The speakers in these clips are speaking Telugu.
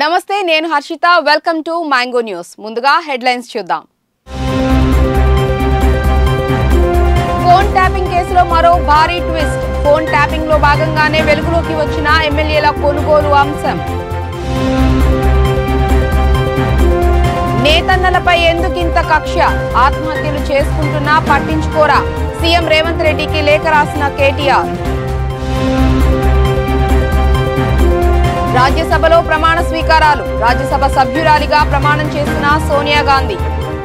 నమస్తే నేను Harshita welcome to mango news ముందుగా హెడ్లైన్స్ చూద్దాం ఫోన్ ట్యాపింగ్ కేసులో మరో భారీ ట్విస్ట్ ఫోన్ ట్యాపింగ్ లో భాగంగానే వెలుగులోకి వచ్చిన ఎమ్మెల్యేల కొనుగోలు అంశం నేతన్నలపై ఎందుకింత కక్ష ఆత్మహత్యలు చేసుకుంటున్నా పట్టించుకోరా సీఎం రేవంత్ రెడ్డికి లేఖ రాసిన కేటీఆర్ రాజ్యసభలో ప్రమాణ స్వీకారాలు రాజ్యసభ సభ్యురాలిగా ప్రమాణం చేసిన సోనియా గాంధీ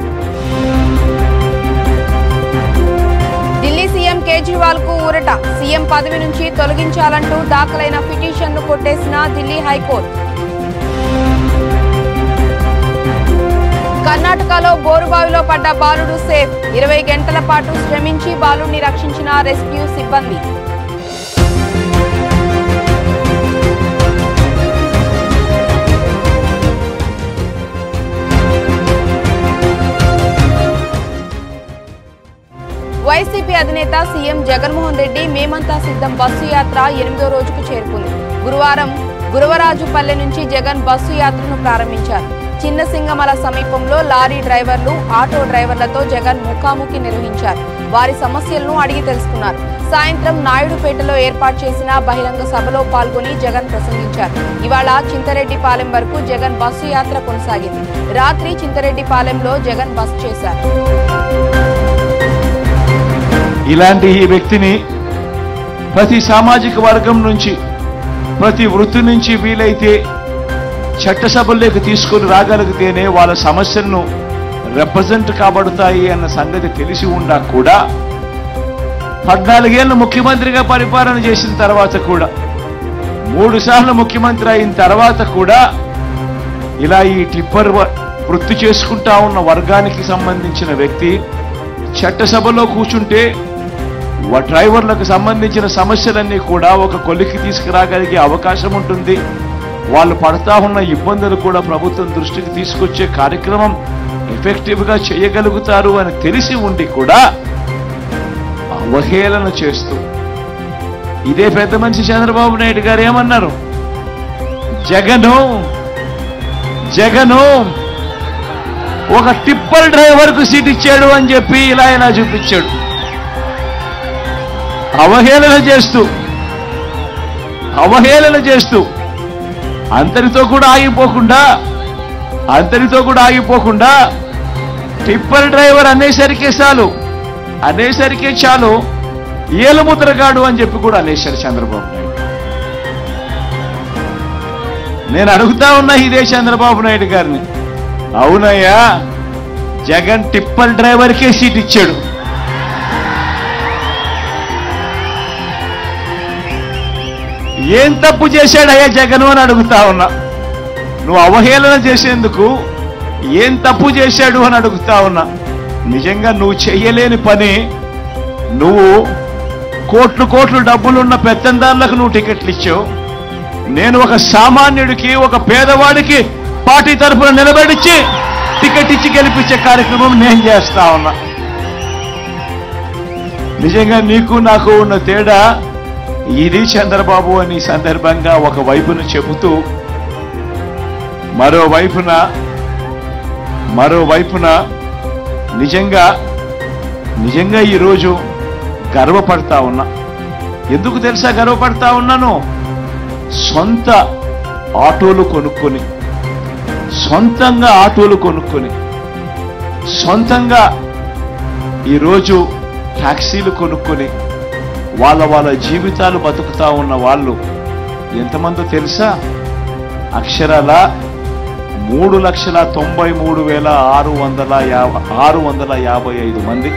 ఢిల్లీ సీఎం కేజ్రీవాల్ కు ఊరట సీఎం పదవి నుంచి తొలగించాలంటూ దాఖలైన పిటిషన్ను కొట్టేసిన ఢిల్లీ హైకోర్టు కర్ణాటకలో బోరుబావిలో పడ్డ బాలుడు సేఫ్ ఇరవై గంటల పాటు శ్రమించి బాలుడిని రక్షించిన రెస్క్యూ సిబ్బంది వైసీపీ అధినేత సీఎం జగన్మోహన్ రెడ్డి మేమంతా సిద్ధం బస్సు యాత్ర ఎనిమిదో రోజుకు చేరుకుంది గురువారం గురవరాజుపల్లె నుంచి జగన్ బస్సు యాత్రను ప్రారంభించారు చిన్న సింగమల సమీపంలో లారీ డ్రైవర్లు ఆటో డ్రైవర్లతో జగన్ ముఖాముఖి నిర్వహించారు వారి సమస్యలను అడిగి తెలుసుకున్నారు సాయంత్రం నాయుడుపేటలో ఏర్పాటు చేసిన బహిరంగ సభలో పాల్గొని జగన్ ప్రసంగించారు ఇవాళ చింతరెడ్డిపాలెం వరకు జగన్ బస్సు యాత్ర కొనసాగింది రాత్రి చింతరెడ్డిపాలెంలో జగన్ బస్ చేశారు ఇలాంటి ఈ వ్యక్తిని ప్రతి సామాజిక వర్గం నుంచి ప్రతి వృత్తి నుంచి వీలైతే చట్టసభల్లోకి తీసుకొని రాగలిగితేనే వాళ్ళ సమస్యలను రిప్రజెంట్ కాబడతాయి అన్న సంగతి తెలిసి ఉండా కూడా పద్నాలుగేళ్లు ముఖ్యమంత్రిగా పరిపాలన చేసిన తర్వాత కూడా మూడు సార్లు ముఖ్యమంత్రి అయిన తర్వాత కూడా ఇలా ఈ టిప్పర్ వ- వృత్తి చేసుకుంటా ఉన్న వర్గానికి సంబంధించిన వ్యక్తి చట్టసభలో కూర్చుంటే వ- డ్రైవర్లకు సంబంధించిన సమస్యలన్నీ కూడా ఒక కొలికి తీసుకురాగలిగే అవకాశం ఉంటుంది వాళ్ళు పడతా ఉన్న ఇబ్బందులు కూడా ప్రభుత్వం దృష్టికి తీసుకొచ్చే కార్యక్రమం ఎఫెక్టివ్ గా చేయగలుగుతారు అని తెలిసి ఉండి కూడా అవహేళన చేస్తూ ఇదే పెద్ద మనిషి చంద్రబాబు నాయుడు గారు ఏమన్నారు జగను జగను ఒక టిప్పర్ డ్రైవర్ కు సీట్ ఇచ్చాడు అని చెప్పి ఇలా ఇలా చూపించాడు అవహేళన చేస్తూ అవహేళన చేస్తూ అంతటితో కూడా ఆగిపోకుండా అంతటితో కూడా ఆగిపోకుండా టిప్పర్ డ్రైవర్ అనేసరికే చాలు అనేసరికే చాలు ఏలుముద్రగాడు అని చెప్పి కూడా అనేశారు చంద్రబాబు నాయుడు నేను అడుగుతా ఉన్నా ఇదే చంద్రబాబు నాయుడు గారిని అవునయ్యా జగన్ టిప్పర్ డ్రైవర్కే సీట్ ఇచ్చాడు ఏం తప్పు చేశాడయ్యా జగన్ అని అడుగుతా ఉన్నా నువ్వు అవహేళన చేసేందుకు ఏం తప్పు చేశాడు అని అడుగుతా ఉన్నా నిజంగా నువ్వు చెయ్యలేని పని నువ్వు కోట్లు కోట్లు డబ్బులున్న పెత్తందారులకు నువ్వు టికెట్లు ఇచ్చావు నేను ఒక సామాన్యుడికి ఒక పేదవాడికి పార్టీ తరఫున నిలబడిచ్చి టికెట్ ఇచ్చి గెలిపించే కార్యక్రమం నేను చేస్తా ఉన్నా నిజంగా నీకు నాకు ఉన్న తేడా ఇది చంద్రబాబు అని ఈ సందర్భంగా ఒక వైపును చెబుతూ మరో వైపున మరో వైపున నిజంగా నిజంగా ఈరోజు గర్వపడతా ఉన్నా ఎందుకు తెలుసా గర్వపడతా ఉన్నాను సొంత ఆటోలు కొనుక్కొని సొంతంగా ఆటోలు కొనుక్కొని సొంతంగా ఈరోజు ట్యాక్సీలు కొనుక్కొని వాళ్ళ వాళ్ళ జీవితాలు బతుకుతా ఉన్న వాళ్ళు ఎంతమందో తెలుసా అక్షరాల మూడు లక్షల తొంభై మూడు వేల ఆరు వందల యాభై ఆరు వందల యాభై ఐదు మంది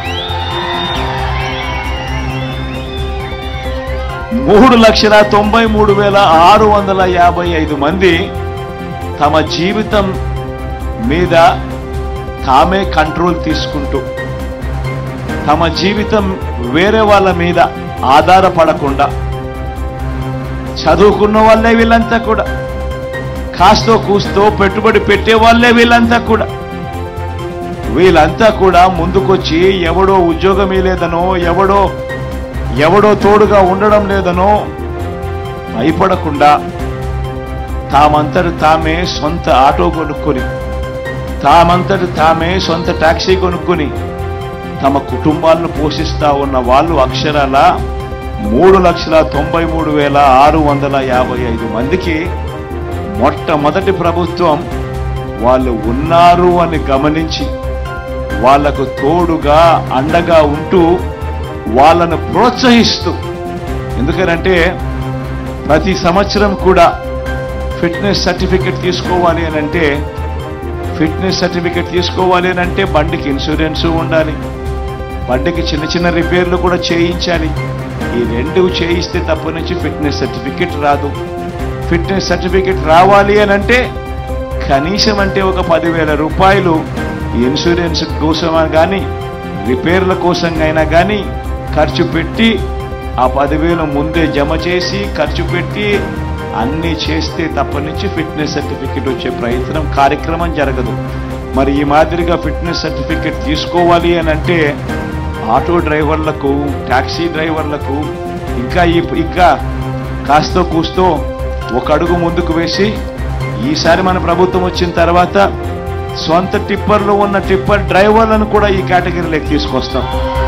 మూడు లక్షల తొంభై మూడు వేల ఆరు వందల యాభై ఐదు మంది తమ జీవితం మీద తామే కంట్రోల్ తీసుకుంటూ తమ జీవితం వేరే వాళ్ళ మీద ఆధారపడకుండా చదువుకున్న వాళ్ళే వీళ్ళంతా కూడా కాస్తో కూస్తో పెట్టుబడి పెట్టే వాళ్ళే వీళ్ళంతా కూడా వీళ్ళంతా కూడా ముందుకొచ్చి ఎవడో ఉద్యోగమే లేదనో ఎవడో ఎవడో తోడుగా ఉండడం లేదనో భయపడకుండా తామంతట తామే సొంత ఆటో కొనుక్కొని తామంతట తామే సొంత టాక్సీ కొనుక్కొని తమ కుటుంబాలను పోషిస్తా ఉన్న వాళ్ళు అక్షరాల మూడు లక్షల తొంభై మూడు వేల ఆరు వందల యాభై ఐదు మందికి మొట్టమొదటి ప్రభుత్వం వాళ్ళు ఉన్నారు అని గమనించి వాళ్లకు తోడుగా అండగా ఉంటూ వాళ్ళను ప్రోత్సహిస్తూ ఎందుకనంటే ప్రతి సంవత్సరం కూడా ఫిట్నెస్ సర్టిఫికెట్ తీసుకోవాలి అని అంటే ఫిట్నెస్ సర్టిఫికెట్ తీసుకోవాలి అని అంటే బండికి ఇన్సూరెన్స్ ఉండాలి బండికి చిన్న చిన్న రిపేర్లు కూడా చేయించాలి ఈ రెండు చేయిస్తే తప్ప నుంచి ఫిట్నెస్ సర్టిఫికెట్ రాదు ఫిట్నెస్ సర్టిఫికెట్ రావాలి అని అంటే కనీసం అంటే ఒక పదివేల రూపాయలు ఇన్సూరెన్స్ కోసం కానీ రిపేర్ల కోసం అయినా కానీ ఖర్చు పెట్టి ఆ పదివేలు ముందే జమ చేసి ఖర్చు పెట్టి అన్నీ చేస్తే తప్ప నుంచి ఫిట్నెస్ సర్టిఫికెట్ వచ్చే ప్రయత్నం కార్యక్రమం జరగదు మరి ఈ మాదిరిగా ఫిట్నెస్ సర్టిఫికెట్ తీసుకోవాలి అని అంటే ఆటో డ్రైవర్లకు టాక్సీ డ్రైవర్లకు ఇంకా ఈ ఇంకా కాస్తో కూస్తో ఒక అడుగు ముందుకు వేసి ఈసారి మన ప్రభుత్వం వచ్చిన తర్వాత సొంత టిప్పర్లు ఉన్న టిప్పర్ డ్రైవర్లను కూడా ఈ కేటగిరీలోకి తీసుకొస్తాం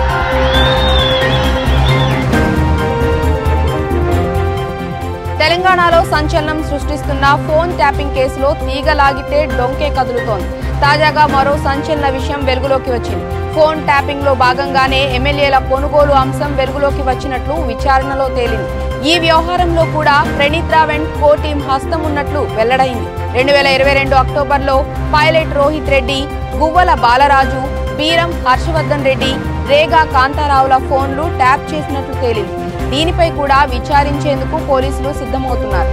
తెలంగాణలో సంచలనం సృష్టిస్తున్న ఫోన్ ట్యాపింగ్ కేసులో తీగ లాగితే డొంకే కదులుతోంది తాజాగా మరో సంచలన విషయం వెలుగులోకి వచ్చింది ఫోన్ ట్యాపింగ్ లో భాగంగానే ఎమ్మెల్యేల కొనుగోలు అంశం వెలుగులోకి వచ్చినట్లు విచారణలో తేలింది ఈ వ్యవహారంలో కూడా Praneeth Rao and co team హస్తం ఉన్నట్లు వెల్లడైంది రెండు వేల ఇరవై రెండు అక్టోబర్లో పైలట్ రోహిత్ రెడ్డి గువ్వల బాలరాజు బీరం హర్షవర్ధన్ రెడ్డి రేగా కాంతారావుల ఫోన్లు ట్యాప్ చేసినట్లు తేలింది దీనిపై కూడా విచారించేందుకు పోలీసులు సిద్ధమవుతున్నారు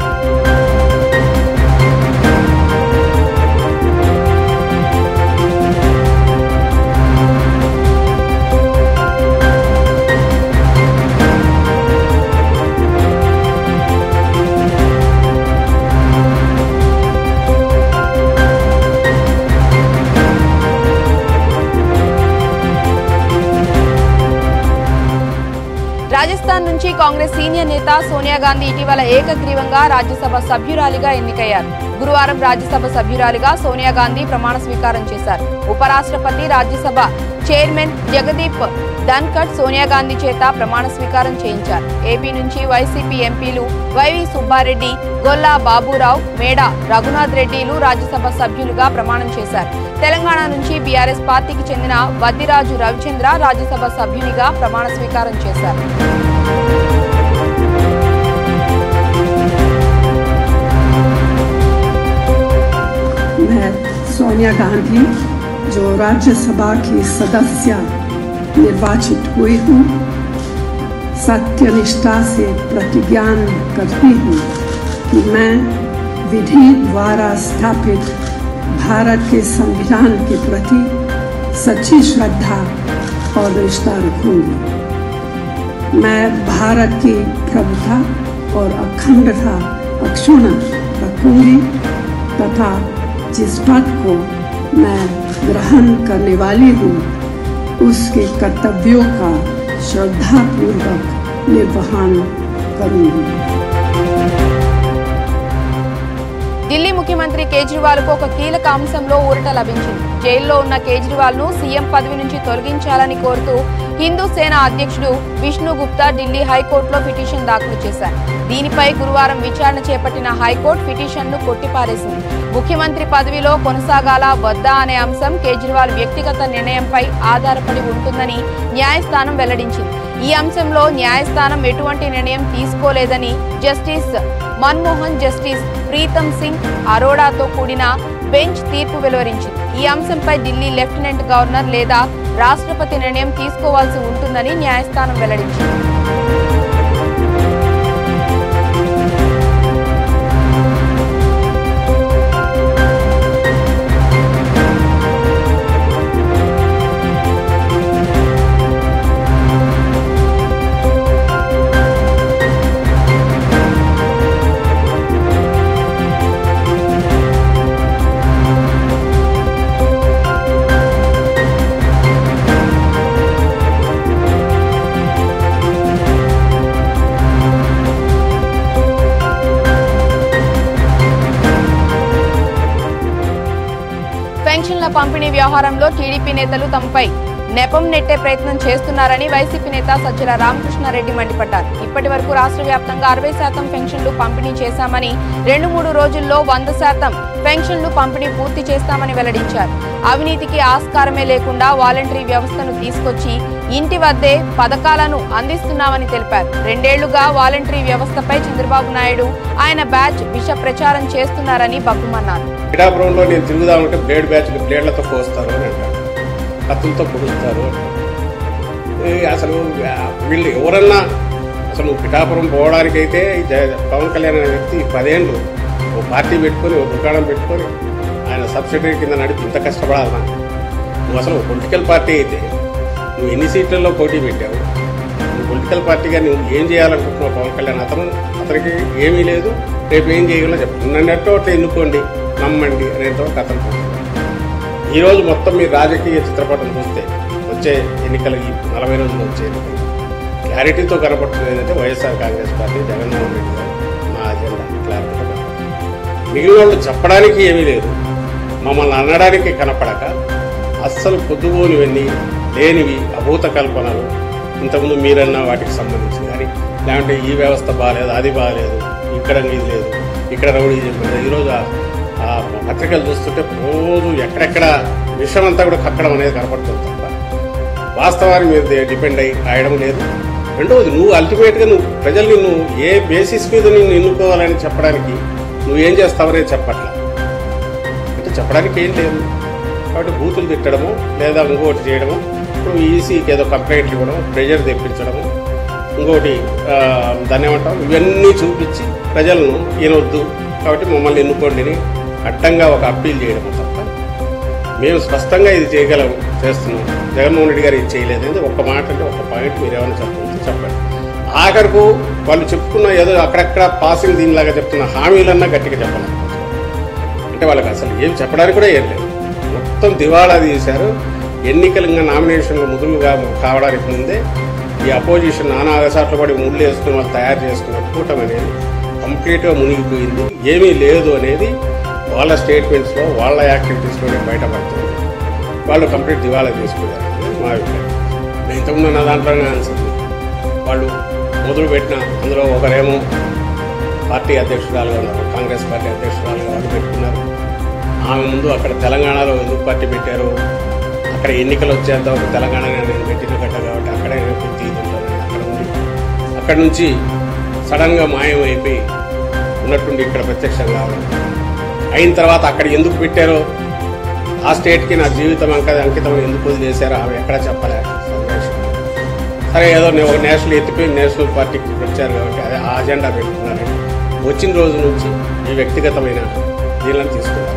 రాజస్థాన్ నుంచి కాంగ్రెస్ సీనియర్ నేత సోనియా గాంధీ ఇటీవల ఏకగ్రీవంగా రాజ్యసభ సభ్యురాలిగా ఎన్నికయ్యారు గురువారం రాజ్యసభ సభ్యురాలిగా సోనియా గాంధీ ప్రమాణ స్వీకారం చేశారు ఉపరాష్ట్రపతి రాజ్యసభ చైర్మన్ జగదీప్ ధన్కడ్ సోనియా గాంధీ చేత ప్రమాణ స్వీకారం చేయించారు ఏపీ నుంచి వైసీపీ ఎంపీలు వైవి సుబ్బారెడ్డి గొల్లా బాబురావు మేడ రఘునాథ్ రెడ్డిలు రాజ్యసభ సభ్యులుగా ప్రమాణం చేశారు తెలంగాణ నుంచి బీఆర్ఎస్ పార్టీకి చెందిన వద్దిరాజు రవిచంద్ర రాజ్యసభ సభ్యునిగా ప్రమాణ స్వీకారం చేశారు मैं सोनिया गांधी जो राज्यसभा की सदस्य निर्वाचित हुई हूँ सत्यनिष्ठा से प्रतिज्ञान करती हूँ कि मैं विधि द्वारा स्थापित भारत के संविधान के प्रति सच्ची श्रद्धा और निष्ठा रखूंगी मैं भारत की प्रभुता और अखंडता अक्षुण रखूंगी तथा जिस पद को मैं ग्रहण करने वाली हूँ उसके कर्तव्यों का श्रद्धापूर्वक निर्वहन करूंगी ఢిల్లీ ముఖ్యమంత్రి కేజ్రీవాల్ కు ఒక కీలక అంశంలో ఊరట లభించింది జైల్లో ఉన్న కేజ్రీవాల్ ను సీఎం పదవి నుంచి తొలగించాలని కోరుతూ హిందూ సేన అధ్యక్షుడు విష్ణు గుప్తా ఢిల్లీ హైకోర్టులో పిటిషన్ దాఖలు చేశారు దీనిపై గురువారం విచారణ చేపట్టిన హైకోర్టు పిటిషన్ ను కొట్టిపారేసింది ముఖ్యమంత్రి పదవిలో కొనసాగాల వద్దా అనే అంశం కేజ్రీవాల్ వ్యక్తిగత నిర్ణయంపై ఆధారపడి ఉంటుందని న్యాయస్థానం వెల్లడించింది ఈ అంశంలో న్యాయస్థానం ఎటువంటి నిర్ణయం తీసుకోలేదని జస్టిస్ మన్మోహన్ జస్టిస్ ప్రీతం సింగ్ అరోడాతో కూడిన బెంచ్ తీర్పు వెలువరించింది ఈ అంశంపై ఢిల్లీ లెఫ్టినెంట్ గవర్నర్ లేదా రాష్ట్రపతి నిర్ణయం తీసుకోవాల్సి ఉంటుందని న్యాయస్థానం వెల్లడించింది పంపిణీ వ్యవహారంలో టీడీపీ నేతలు తమపై నెపం నెట్టే ప్రయత్నం చేస్తున్నారని వైసీపీ నేత సజ్జల రామకృష్ణారెడ్డి మండిపడ్డారు ఇప్పటి వరకు రాష్ట్ర వ్యాప్తంగా అరవై శాతం పెన్షన్లు పంపిణీ చేశామని రెండు మూడు రోజుల్లో వంద శాతం పెన్షన్లు పంపిణీ పూర్తి చేస్తామని వెల్లడించారు అవినీతికి ఆస్కారమే లేకుండా వాలంటరీ వ్యవస్థను తీసుకొచ్చి ఇంటి వద్దే పథకాలను అందిస్తున్నామని తెలిపారు రెండేళ్లుగా వాలంటరీ వ్యవస్థపై చంద్రబాబు నాయుడు ఆయన బ్యాచ్ విష ప్రచారం చేస్తున్నారని బగ్గుమన్నారు పిఠాపురంలో నేను తిరుగుదామంటే బ్లేడ్ బ్యాచ్లు బ్లేడ్లతో కోస్తారు అని అంటారు కత్తులతో పొడుస్తారు అంటారు ఈ అసలు ఆ, వీళ్ళు ఎవరన్నా అసలు పిఠాపురం పోవడానికైతే ఈ జ- పవన్ కళ్యాణ్ అనే వ్యక్తి పదేళ్ళు ఓ పార్టీ పెట్టుకొని ఓ దుకాణం పెట్టుకొని ఆయన సబ్సిడీ కింద నడిపి ఇంత కష్టపడాలన్నా నువ్వు అసలు పొలిటికల్ పార్టీ అయితే నువ్వు ఎన్ని సీట్లలో పోటీ పెట్టావు నువ్వు పొలిటికల్ పార్టీగా నువ్వు ఏం చేయాలనుకుంటున్నావు పవన్ కళ్యాణ్ అతను అతనికి ఏమీ లేదు రేపు ఏం చేయగలనో చెప్పు నన్నట్టు అట్లా ఎన్నుకోండి నమ్మండి అనేంతవరకు అతను పోతున్నాడు. ఈ రోజు మొత్తం మీ రాజకీయ చిత్రపటం చూస్తే వచ్చే ఎన్నికలు ఈ నలభై రోజులు వచ్చే ఎన్నికలు క్లారిటీతో కనపడుతుంది ఏంటంటే YSR Congress party Jagan Mohan Reddy garu మా అజెండా క్లారిటీతో కనపడుతుంది మిగిలిన వాళ్ళు చెప్పడానికి ఏమీ లేదు మమ్మల్ని అనడానికి కనపడక అస్సలు పొద్దుగోనివన్నీ లేనివి అభూత కల్పనలు ఇంతకుముందు మీరన్న వాటికి సంబంధించి కానీ లేదంటే ఈ వ్యవస్థ బాగాలేదు అది బాగాలేదు ఇక్కడ ఇది లేదు ఇక్కడ రౌడీ లేదు ఈరోజు ఆ- ఆ పత్రికలు చూస్తుంటే రోజు ఎక్కడెక్కడ విషయం అంతా కూడా కక్కడం అనేది కనపడుతుంది తప్ప వాస్తవానికి మీద డిపెండ్ అయ్యి రాయడం లేదు రెండవది నువ్వు అల్టిమేట్గా నువ్వు ప్రజల్ని నువ్వు ఏ బేసిస్ మీద నిన్ను ఎన్నుకోవాలని చెప్పడానికి నువ్వు ఏం చేస్తావనేది చెప్పట్లా అంటే చెప్పడానికి ఏం లేదు కాబట్టి బూతులు తిట్టడము లేదా ఇంకోటి చేయడము ఇప్పుడు ఈసీకి ఏదో కంప్లైంట్లు ఇవ్వడం ప్రెజర్ తెప్పించడము ఇంకోటి ఆ, దాన్ని ఏమంటాం ఇవన్నీ చూపించి ప్రజలను ఈయనొద్దు కాబట్టి మమ్మల్ని ఎన్నుకోండి అని అడ్డంగా ఒక అప్పీల్ చేయడం తప్ప మేము స్పష్టంగా ఇది చేయగలం చేస్తున్నాం జగన్మోహన్ రెడ్డి గారు ఇది చేయలేదు అంటే ఒక్క మాట అంటే ఒక పాయింట్ మీరు ఏమైనా చెప్పవచ్చు చెప్పండి ఆఖరకు వాళ్ళు చెప్పుకున్న ఏదో అక్కడక్కడ పాసింగ్ దీనిలాగా చెప్తున్న హామీలన్నా గట్టిగా చెప్పలేదు అంటే వాళ్ళకి అసలు ఏం చెప్పడానికి కూడా ఏం లేదు మొత్తం దివాళా తీశారు ఎన్నికలు ఇంకా నామినేషన్లు ముదురుగా కావడానికి ముందే ఈ అపోజిషన్ నానా అగసాట్లు పడి ముళ్ళు వేసుకుని వాళ్ళు తయారు చేసుకున్న కూటమి అనేది కంప్లీట్గా మునిగిపోయింది ఏమీ లేదు అనేది వాళ్ళ స్టేట్మెంట్స్లో వాళ్ళ యాక్టివిటీస్లోనే బయటపడుతుంది వాళ్ళు కంప్లీట్ దివాళా తీసుకున్నారు అనేది మా అభిప్రాయం నేను ఇంతకుముందు నా దాంట్లోనే ఆన్సర్ వాళ్ళు మొదలు పెట్టిన అందులో ఒకరేమో పార్టీ అధ్యక్షురాలుగా ఉన్నారు కాంగ్రెస్ పార్టీ అధ్యక్షురాలుగా వాళ్ళు పెట్టుకున్నారు ఆమె ముందు అక్కడ తెలంగాణలో ఎందుకు పార్టీ పెట్టారు అక్కడ ఎన్నికలు వచ్చేంత ఒక తెలంగాణ నేను పెట్టిన గట్ట కాబట్టి అక్కడే నేను తీదుంటానని అక్కడ ఉంది అక్కడ నుంచి సడన్గా మాయం అయిపోయి ఉన్నట్టుండి ఇక్కడ ప్రత్యక్షం కావడం అయిన తర్వాత అక్కడ ఎందుకు పెట్టారో ఆ స్టేట్కి నా జీవితం అంక అంకితం ఎందుకు వదిలేశారో ఆమె ఎక్కడ చెప్పలే సందేశం సరే ఏదో నే- ఒక నేషనల్ ఎత్తిపోయి నేషనల్ పార్టీకి వచ్చారు కాబట్టి అదే ఆ అజెండా పెట్టుకున్నారని వచ్చిన రోజు నుంచి ఈ వ్యక్తిగతమైన దీనిలను తీసుకున్నారు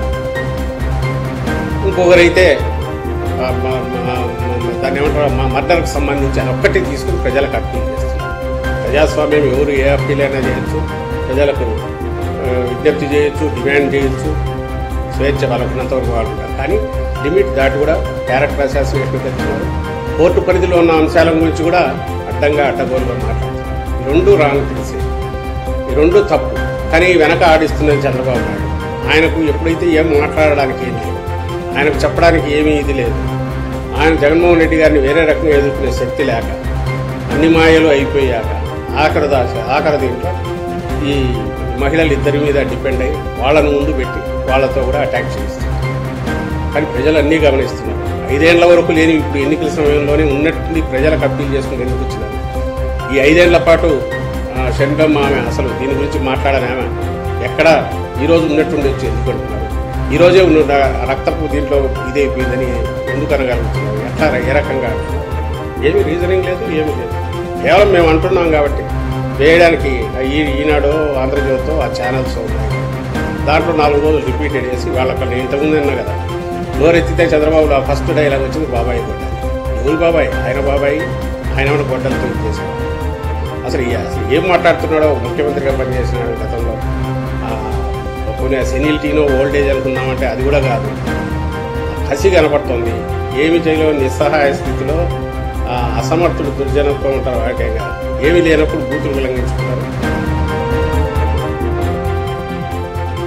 ఇంకొకరైతే ఆ, మ- మ- మ- దాన్ని ఏమంటారు మా మర్డర్కి సంబంధించి ఒక్కటి తీసుకుని ప్రజలకు అప్పీల్ చేస్తున్నారు ప్రజాస్వామ్యం ఎవరు ఏ అప్పీల్ అయినా చేయొచ్చు ప్రజలకు ఆ, విజ్ఞప్తి చేయొచ్చు డిమాండ్ చేయొచ్చు స్వేచ్ఛ వాళ్ళకున్నంత వరకు వాడుకుంటారు కానీ లిమిట్ దాటి కూడా క్యారెక్టర్ అసాసినేషన్ తెచ్చున్నారు కోర్టు పరిధిలో ఉన్న అంశాల గురించి కూడా అడ్డంగా అడ్డగోలుగా మాట్లాడుతున్నారు ఈ రెండు రాంగ్ థింగ్స్ ఈ రెండు తప్పు కానీ వెనక ఆడిస్తున్నది చంద్రబాబు నాయుడు ఆయనకు ఎప్పుడైతే ఏం మాట్లాడడానికి ఏం లేదు ఆయనకు చెప్పడానికి ఏమీ ఇది లేదు ఆయన జగన్మోహన్ రెడ్డి గారిని వేరే రకంగా ఎదుర్కొనే శక్తి లేక అన్ని మాయలు అయిపోయాక ఆఖరి దాచ ఆఖరి దీంట్లో ఈ మహిళలు ఇద్దరి మీద డిపెండ్ అయ్యి వాళ్ళను ముందు పెట్టి వాళ్ళతో కూడా అటాక్ చేయిస్తారు కానీ ప్రజలు అన్నీ గమనిస్తున్నారు ఐదేళ్ల వరకు లేని ఇప్పుడు ఎన్నికల సమయంలోనే ఉన్నట్టుండి ప్రజలకు అప్పీల్ చేసుకుని ఎందుకు వచ్చినారు ఈ ఐదేళ్ల పాటు ఆ, షణ్గమ్మ ఆమె అసలు దీని గురించి మాట్లాడని ఆమె ఎక్కడ ఈ రోజు ఉన్నట్టుండి వచ్చి ఎందుకు అంటున్నారు ఈ రోజే ఉన్న రక్తపు దీంట్లో ఇదైపోయిందని ఎందుకు అనగలుగుతున్నారు ఎట్లా ఏ రకంగా అంటున్నారు ఏమీ రీజనింగ్ లేదు ఏమీ లేదు కేవలం మేము అంటున్నాం కాబట్టి వేయడానికి ఈ ఈనాడు ఆంధ్రజ్యోతితో ఆ ఛానల్స్ ఉన్నాయి దాంట్లో నాలుగు రోజులు రిపీటెడ్ చేసి వాళ్ళకి నేను ఇంతకుముందు అన్నా కదా నోరెత్తితే చంద్రబాబు ఆ ఫస్ట్ డైలాగ్ వచ్చింది బాబాయ్ కొట్టాలి ఎవరు బాబాయ్ ఆయన బాబాయ్ ఆయన ఏమైనా గొడ్డలతో చేశాడు అసలు ఈ- అసలు ఏం మాట్లాడుతున్నాడో ముఖ్యమంత్రిగా పనిచేసినాడు గతంలో ఆ, కొన్ని సెనిలిటీనో ఓల్డేజ్ అనుకున్నామంటే అది కూడా కాదు కసి కనపడుతుంది ఏమి చేయలేని నిస్సహాయ స్థితిలో ఆ, అసమర్థుడు దుర్జనత్వం ఉంటారు వాటిగా ఏమీ లేనప్పుడు బూతులు ఉల్లంఘించుకుంటారు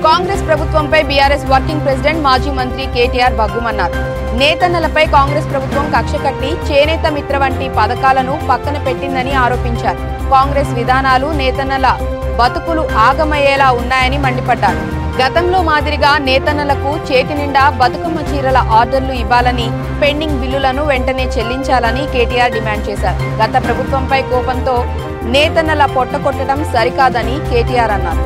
కాంగ్రెస్ ప్రభుత్వంపై బీఆర్ఎస్ వర్కింగ్ ప్రెసిడెంట్ మాజీ మంత్రి కేటీఆర్ బగ్గుమన్నారు నేతన్నలపై కాంగ్రెస్ ప్రభుత్వం కక్ష కట్టి చేనేత మిత్ర వంటి పథకాలను పక్కన పెట్టిందని ఆరోపించారు కాంగ్రెస్ విధానాలు నేతన్నల బతుకులు ఆగమయ్యేలా ఉన్నాయని మండిపడ్డారు గతంలో మాదిరిగా నేతన్నలకు చేతి నిండా బతుకమ్మ చీరల ఆర్డర్లు ఇవ్వాలని పెండింగ్ బిల్లులను వెంటనే చెల్లించాలని కేటీఆర్ డిమాండ్ చేశారు గత ప్రభుత్వంపై కోపంతో నేతన్నల పొట్టకొట్టడం సరికాదని కేటీఆర్ అన్నారు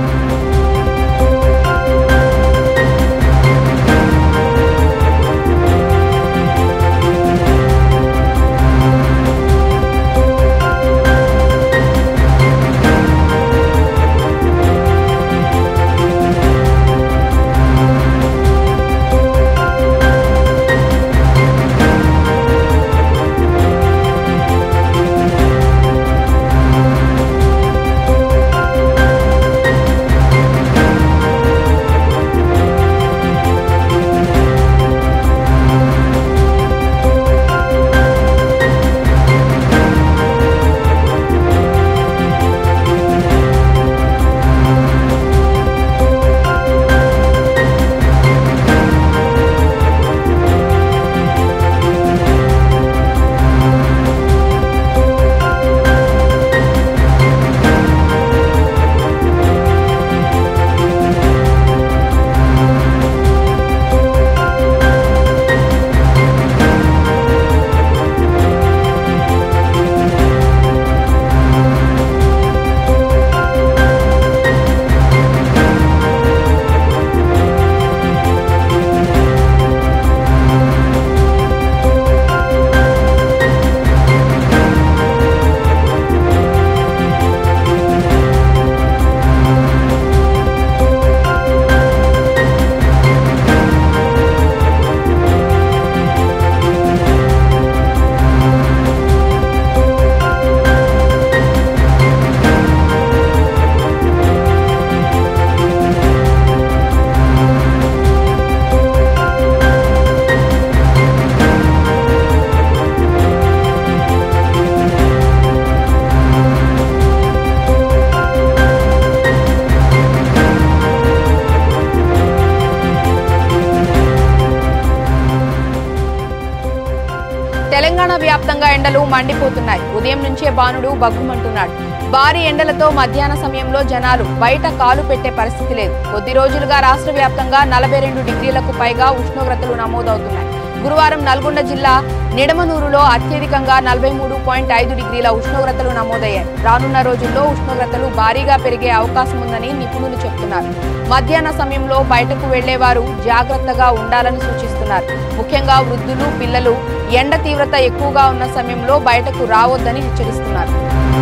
తెలంగాణ వ్యాప్తంగా ఎండలు మండిపోతున్నాయి ఉదయం నుంచే బానుడు బగ్గుమంటున్నాడు భారీ ఎండలతో మధ్యాహ్న సమయంలో జనాలు బయట కాలు పెట్టే పరిస్థితి లేదు కొద్ది రోజులుగా రాష్ట్ర వ్యాప్తంగా నలభై రెండు డిగ్రీలకు పైగా ఉష్ణోగ్రతలు నమోదవుతున్నాయి గురువారం నల్గొండ జిల్లా నిడమనూరులో అత్యధికంగా నలభై మూడు పాయింట్ ఐదు డిగ్రీల ఉష్ణోగ్రతలు నమోదయ్యాయి రానున్న రోజుల్లో ఉష్ణోగ్రతలు భారీగా పెరిగే అవకాశం ఉందని నిపుణులు చెబుతున్నారు మధ్యాహ్న సమయంలో బయటకు వెళ్లేవారు జాగ్రత్తగా ఉండాలని సూచిస్తున్నారు ముఖ్యంగా వృద్ధులు పిల్లలు ఎండ తీవ్రత ఎక్కువగా ఉన్న సమయంలో బయటకు రావద్దని హెచ్చరిస్తున్నారు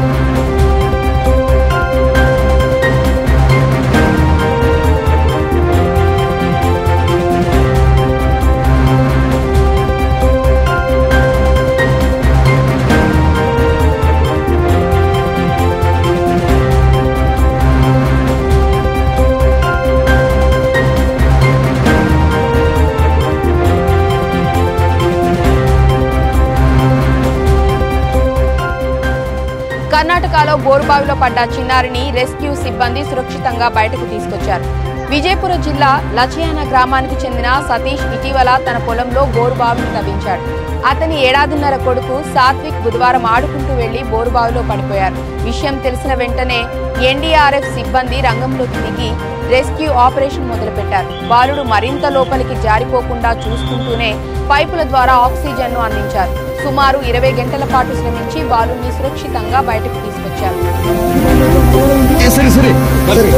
కర్ణాటకలో బోరుబావిలో పడ్డ చిన్నారిని రెస్క్యూ సిబ్బంది సురక్షితంగా బయటకు తీసుకొచ్చారు విజయపుర జిల్లా లచయాన గ్రామానికి చెందిన సతీష్ ఇటీవల తన పొలంలో బోరుబావిని తవ్వించాడు అతని ఏడాదిన్నర కొడుకు సాత్విక్ బుధవారం ఆడుకుంటూ వెళ్లి బోరుబావిలో పడిపోయారు విషయం తెలిసిన వెంటనే ఎన్డీఆర్ఎఫ్ సిబ్బంది రంగంలోకి దిగి రెస్క్యూ ఆపరేషన్ మొదలుపెట్టారు బాలుడు మరింత లోపలికి జారిపోకుండా చూసుకుంటూనే పైపుల ద్వారా ఆక్సిజన్ ను అందించారు సుమారు ఇరవై గంటల పాటు శ్రమించి బాలుని సురక్షితంగా బయటకు తీసుకొచ్చారు ಸರಿ ಸರಿ ಸರಿ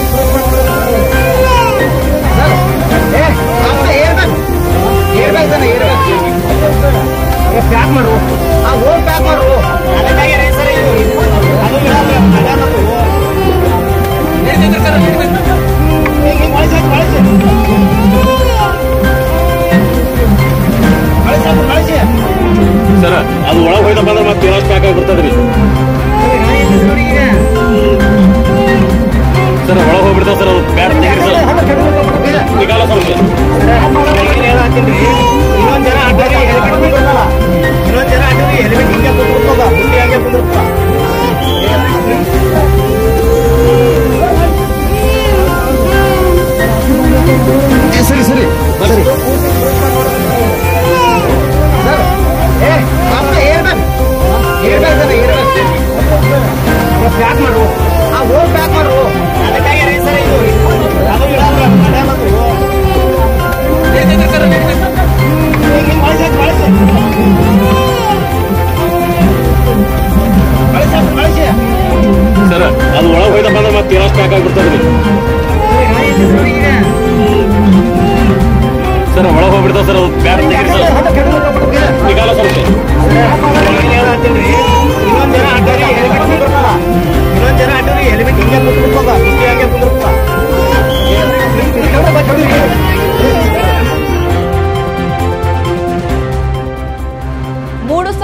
ಪ್ಯಾಕ್ ಮಾಡು ಆ ಹೋಗಿ ಪ್ಯಾಕ್ ಮಾಡು ಸರ್ ಅದು ಒಳಗೆ ಹೋಯ್ತಪ್ಪ ಅಂದ್ರೆ ಮತ್ತೆ ಇನ್ನಷ್ಟು ಪ್ಯಾಕ್ ಆಗಿ ಬಿಡ್ತದ್ರಿ ಸರ್ ಒಳಗೆ ಹೋಗ್ಬಿಡ್ತಾವ ಸರ್ ಅದು ಬ್ಯಾಟ್ ತೆಗೀರಿ ಸರ್ ನಿಗಾಲ ಸರ್ ಇನ್ನೊಂದ್ ಜನ ಅಡ್ಡಾಗಿ ಹೆಲ್ಮೆಟ್ ಕುಂದಿರ್ತಾನ ಇನ್ನೊಂದ್ ಜನ ಅಡ್ಡಾಗಿ ಹೆಲ್ಮೆಟ್ ಹಿಂಗೆ ಕುಂದಿರ್ತದ ಮುಂದೆ ಹಂಗೆ ಕುಂದಿರ್ತಾನ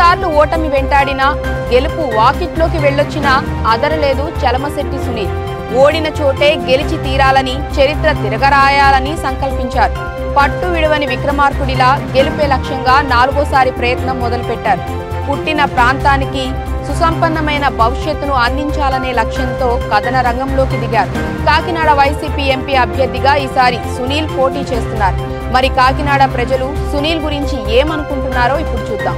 సార్లు ఓటమి వెంటాడినా గెలుపు వాకిట్లోకి వెళ్ళొచ్చినా అదరలేదు చలమశెట్టి సునీల్ ఓడిన చోటే గెలిచి తీరాలని చరిత్ర తిరగరాయాలని సంకల్పించారు పట్టు విడవని విక్రమార్కుడిలా గెలుపే లక్ష్యంగా నాలుగోసారి ప్రయత్నం మొదలుపెట్టారు పుట్టిన ప్రాంతానికి సుసంపన్నమైన భవిష్యత్తును అందించాలనే లక్ష్యంతో కథన రంగంలోకి దిగారు కాకినాడ వైసీపీ ఎంపీ అభ్యర్థిగా ఈసారి సునీల్ పోటీ చేస్తున్నారు మరి కాకినాడ ప్రజలు సునీల్ గురించి ఏమనుకుంటున్నారో ఇప్పుడు చూద్దాం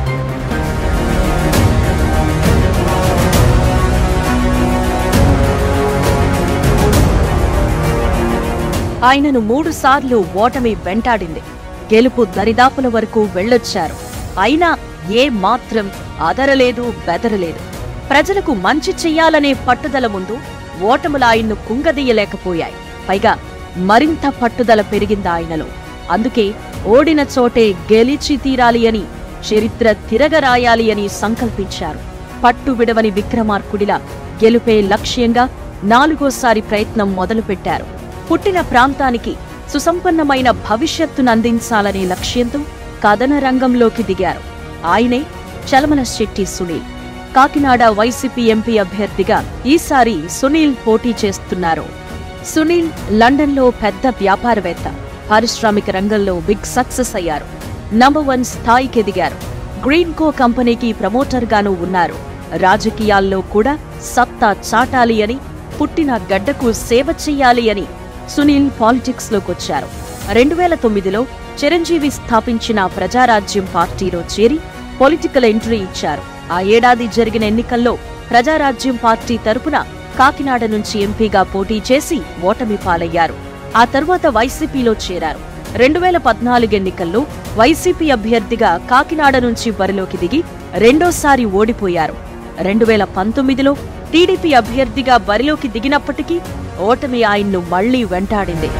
ఆయనను మూడు సార్లు ఓటమి వెంటాడింది గెలుపు దరిదాపుల వరకు వెళ్ళొచ్చారు అయినా ఏ మాత్రం అదరలేదు బెదరలేదు ప్రజలకు మంచి చెయ్యాలనే పట్టుదల ముందు ఓటములు ఆయన్ను కుంగదీయలేకపోయాయి పైగా మరింత పట్టుదల పెరిగింది ఆయనలో అందుకే ఓడిన చోటే గెలిచి తీరాలి అని చరిత్ర తిరగరాయాలి అని సంకల్పించారు పట్టు విడవని విక్రమార్కుడిలా గెలుపే లక్ష్యంగా నాలుగోసారి ప్రయత్నం మొదలుపెట్టారు పుట్టిన ప్రాంతానికి సుసంపన్నమైన భవిష్యత్తును అందించాలనే లక్ష్యంతో కథన రంగంలోకి దిగారు ఆయనే Chalamalasetty Sunil Kakinada YCP MP అభ్యర్థిగా ఈసారి సునీల్ పోటీ చేస్తున్నారు సునీల్ లండన్లో పెద్ద వ్యాపారవేత్త పారిశ్రామిక రంగంలో బిగ్ సక్సెస్ అయ్యారు నంబర్ వన్ స్థాయికి ఎదిగారు గ్రీన్ కో కంపెనీకి ప్రమోటర్ గాను ఉన్నారు రాజకీయాల్లో కూడా సత్తా చాటాలి అని పుట్టిన గడ్డకు సేవ చెయ్యాలి అని సునీల్ పాలిటిక్స్ లోకొచ్చారు రెండు వేల తొమ్మిదిలో చిరంజీవి స్థాపించిన ప్రజారాజ్యం పార్టీలో చేరి పొలిటికల్ ఎంట్రీ ఇచ్చారు ఆ ఏడాది జరిగిన ఎన్నికల్లో ప్రజారాజ్యం పార్టీ తరపున కాకినాడ నుంచి ఎంపీగా పోటీ చేసి ఓటమి పాలయ్యారు ఆ తర్వాత వైసీపీలో చేరారు రెండు వేల పద్నాలుగు ఎన్నికల్లో వైసీపీ అభ్యర్థిగా కాకినాడ నుంచి బరిలోకి దిగి రెండోసారి ఓడిపోయారు రెండు వేల పంతొమ్మిదిలో టీడీపీ అభ్యర్థిగా బరిలోకి దిగినప్పటికీ ఓటమి ఆయన్ను మళ్లీ వెంటాడింది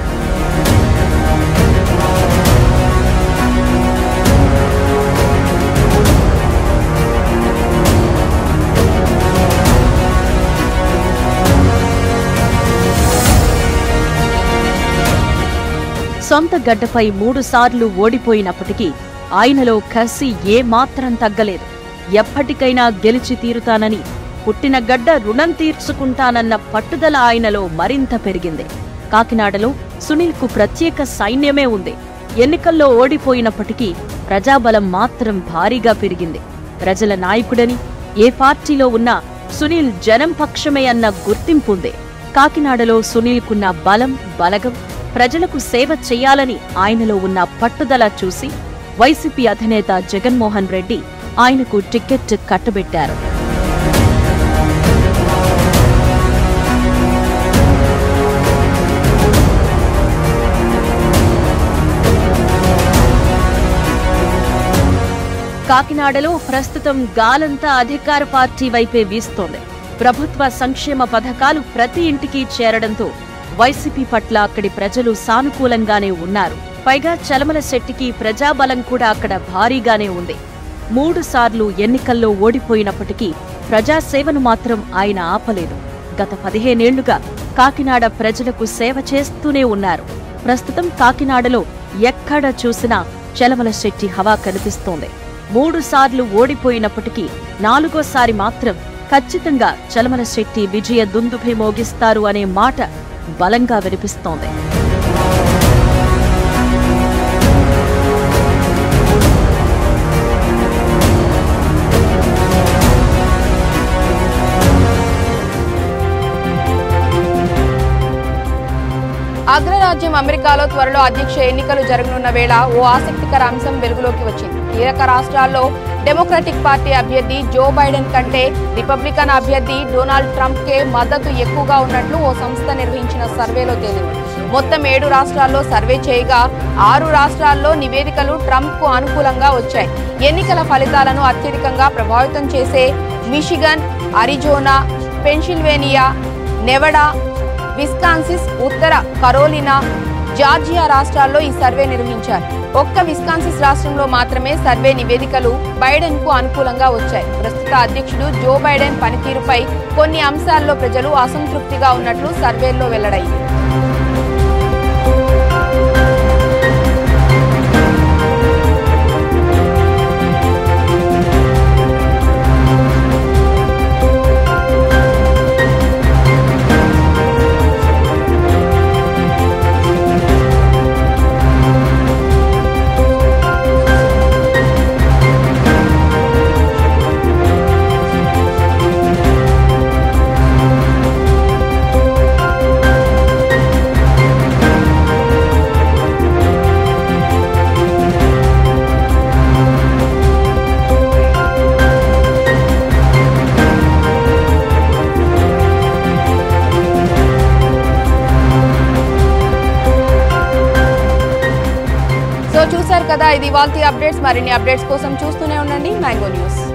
సొంత గడ్డపై మూడుసార్లు ఓడిపోయినప్పటికీ ఆయనలో కసి ఏ మాత్రం తగ్గలేదు ఎప్పటికైనా గెలిచి తీరుతానని పుట్టిన గడ్డ రుణం తీర్చుకుంటానన్న పట్టుదల ఆయనలో మరింత పెరిగింది కాకినాడలో సునీల్కు ప్రత్యేక సైన్యమే ఉంది ఎన్నికల్లో ఓడిపోయినప్పటికీ ప్రజాబలం మాత్రం భారీగా పెరిగింది ప్రజల నాయకుడని ఏ పార్టీలో ఉన్నా సునీల్ జనం పక్షమే అన్న గుర్తింపు ఉంది కాకినాడలో సునీల్కున్న బలం బలగం ప్రజలకు సేవ చెయ్యాలని ఆయనలో ఉన్న పట్టుదల చూసి వైసీపీ అధినేత జగన్మోహన్ రెడ్డి ఆయనకు టికెట్ కట్టబెట్టారు కాకినాడలో ప్రస్తుతం గాలంతా అధికార పార్టీ వైపే వీస్తోంది ప్రభుత్వ సంక్షేమ పథకాలు ప్రతి ఇంటికి చేరడంతో వైసీపీ పట్ల అక్కడి ప్రజలు సానుకూలంగానే ఉన్నారు పైగా చలమల శెట్టికి ప్రజాబలం కూడా అక్కడ భారీగానే ఉంది మూడు సార్లు ఎన్నికల్లో ఓడిపోయినప్పటికీ ప్రజాసేవను మాత్రం ఆయన ఆపలేదు గత పదిహేనేళ్లుగా కాకినాడ ప్రజలకు సేవ చేస్తూనే ఉన్నారు ప్రస్తుతం కాకినాడలో ఎక్కడ చూసినా చలమల శెట్టి హవా కనిపిస్తోంది మూడు సార్లు ఓడిపోయినప్పటికీ నాలుగోసారి మాత్రం ఖచ్చితంగా చలమల శెట్టి విజయ దుందుభి మోగిస్తారు అనే మాట బలంగా వినిపిస్తోంది అగ్రరాజ్యం అమెరికాలో త్వరలో అధ్యక్ష ఎన్నికలు జరగనున్న వేళ ఓ ఆసక్తికర అంశం వెలుగులోకి వచ్చింది కీలక రాష్ట్రాల్లో డెమోక్రటిక్ పార్టీ అభ్యర్థి జో బైడెన్ కంటే రిపబ్లికన్ అభ్యర్థి డొనాల్డ్ ట్రంప్ కే మద్దతు ఎక్కువగా ఉన్నట్లు ఓ సంస్థ నిర్వహించిన సర్వేలో తేలింది మొత్తం ఏడు రాష్ట్రాల్లో సర్వే చేయగా ఆరు రాష్ట్రాల్లో నివేదికలు ట్రంప్ కు అనుకూలంగా వచ్చాయి ఎన్నికల ఫలితాలను అత్యధికంగా ప్రభావితం చేసే Michigan Arizona Pennsylvania Nevada Wisconsin ఉత్తర కరోలినా జార్జియా రాష్ట్రాల్లో ఈ సర్వే నిర్వహించారు ఒక్క విస్కాన్సిస్ రాష్ట్రంలో మాత్రమే సర్వే నివేదికలు బైడెన్ కు అనుకూలంగా వచ్చాయి ప్రస్తుత అధ్యక్షుడు జో బైడెన్ పనితీరుపై కొన్ని అంశాల్లో ప్రజలు అసంతృప్తిగా ఉన్నట్లు సర్వేల్లో వెల్లడైంది ఇవాల్టి అప్డేట్స్ మరిన్ని అప్డేట్స్ కోసం చూస్తూనే ఉండండి మ్యాంగో న్యూస్